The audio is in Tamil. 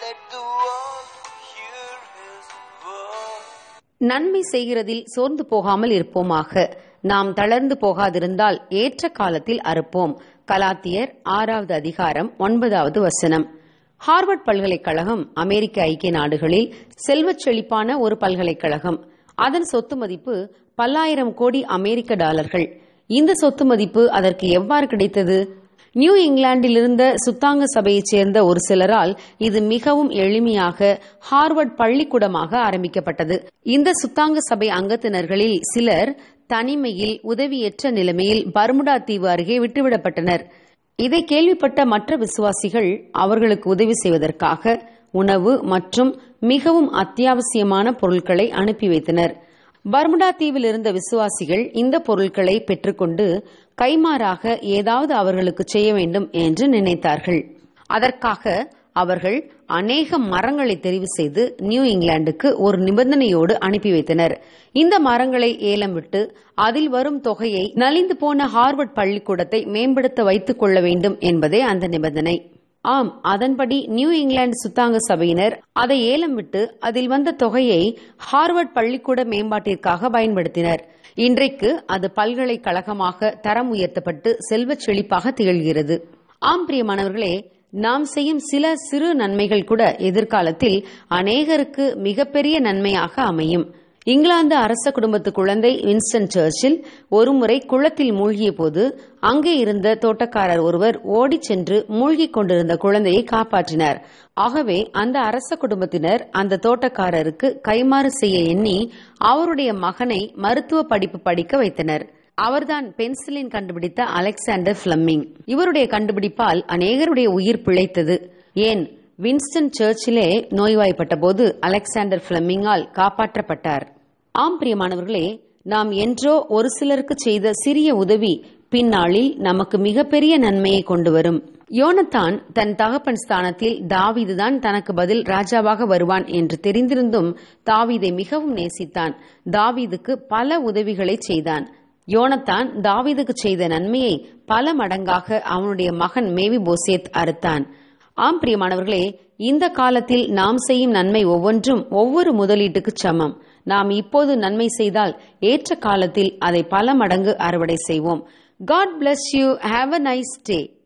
Let the world hear his word. நன்மை செய்கிறதில் சோர்ந்து போகாமல் இருப்போமாக நாம் தளர்ந்து போகாதிருந்தால் ஏற்ற காலத்தில் அறுப்போம் கலாத்தியர் ஆறாவது அதிகாரம் ஒன்பதாவது வசனம் ஹார்வர்ட் பல்கலைக்கழகம் அமெரிக்க ஐக்கிய நாடுகளில் செல்வச் செழிப்பான ஒரு பல்கலைக்கழகம் அதன் சொத்து மதிப்பு பல்லாயிரம் கோடி அமெரிக்க டாலர்கள் இந்த சொத்து மதிப்பு அதற்கு எவ்வாறு கிடைத்தது நியூ இங்கிலாந்தில் இருந்த சுத்தாங்க சபையைச் சேர்ந்த ஒரு சிலரால் இது மிகவும் எளிமையாக ஹார்வர்ட் பள்ளிக்கூடமாக ஆரம்பிக்கப்பட்டது இந்த சுத்தாங்க சபை அங்கத்தினர்களில் சிலர் தனிமையில் உதவியற்ற நிலைமையில் பர்முடா தீவு அருகே விட்டுவிடப்பட்டனர் இதை கேள்விப்பட்ட மற்ற விசுவாசிகள் அவர்களுக்கு உதவி செய்வதற்காக உணவு மற்றும் மிகவும் அத்தியாவசியமான பொருட்களை அனுப்பி வைத்தனர் பர்முடா தீவில் இருந்த விசுவாசிகள் இந்த பொருட்களை பெற்றுக்கொண்டு கைமாறாக ஏதாவது அவர்களுக்கு செய்ய வேண்டும் என்று நினைத்தார்கள் அதற்காக அவர்கள் அநேக மரங்களை தெரிவு செய்து நியூ இங்கிலாந்துக்கு ஒரு நிபந்தனையோடு அனுப்பி வைத்தனர் இந்த மரங்களை ஏலம் விட்டு அதில் வரும் தொகையை நலிந்து போன ஹார்வர்ட் பள்ளிக்கூடத்தை மேம்படுத்த வைத்துக் கொள்ள வேண்டும் என்பதே அந்த நிபந்தனை ஆம் அதன்படி நியூ இங்கிலாந்து சுத்தாங்க சபையினர் அதை ஏலம் விட்டு அதில் வந்த தொகையை ஹார்வர்ட் பள்ளிக்கூட மேம்பாட்டிற்காக பயன்படுத்தினர் இன்றைக்கு அது பல்கலைக்கழகமாக தரம் உயர்த்தப்பட்டு செல்வச் செழிப்பாக திகழ்கிறது ஆம் பிரியமானவர்களே நாம் செய்யும் சில சிறு நன்மைகள் கூட எதிர்காலத்தில் அநேகருக்கு மிகப்பெரிய நன்மையாக அமையும் இங்கிலாந்து அரச குடும்பத்து குழந்தை வின்ஸ்டன் சர்ச்சில் ஒருமுறை குளத்தில் மூழ்கிய போது அங்கே இருந்த தோட்டக்காரர் ஒருவர் ஓடிச் சென்று மூழ்கிக் கொண்டிருந்த குழந்தையை காப்பாற்றினார் ஆகவே அந்த அரச குடும்பத்தினர் அந்த தோட்டக்காரருக்கு கைமாறு செய்ய எண்ணி அவருடைய மகனை மருத்துவ படிப்பு படிக்க வைத்தனர் அவர்தான் பென்சிலின் கண்டுபிடித்த அலெக்சாண்டர் பிளம்மிங் இவருடைய கண்டுபிடிப்பால் அநேகருடைய உயிர் பிழைத்தது ஏன் வின்ஸ்டன் சர்ச்சிலே நோய்வாய்ப்பட்ட போது அலெக்சாண்டர் பிளம்மிங்கால் காப்பாற்றப்பட்டார் ஆம் பிரியமானவர்களே நாம் என்றோ ஒரு சிலருக்கு செய்த சிறிய உதவி பின்னாளில் நமக்கு மிகப்பெரிய நன்மையை கொண்டு வரும் யோனத்தான் தன் தகப்பன் ஸ்தானத்தில் தாவீதுதான் தனக்கு பதில் ராஜாவாக வருவான் என்று தெரிந்திருந்தும் தாவீதை மிகவும் நேசித்தான் தாவீதுக்கு பல உதவிகளை செய்தான் யோனத்தான் தாவீதுக்கு செய்த நன்மையை பல மடங்காக அவனுடைய மகன் மேவி போசேத் அறுத்தான் ஆம் பிரியமானவர்களே இந்த காலத்தில் நாம் செய்யும் நன்மை ஒவ்வொன்றும் ஒவ்வொரு முதலீட்டுக்கு சமம் நாம் இப்போது நன்மை செய்தால் ஏற்ற காலத்தில் அதை பல மடங்கு அறுவடை செய்வோம் God bless you have a nice day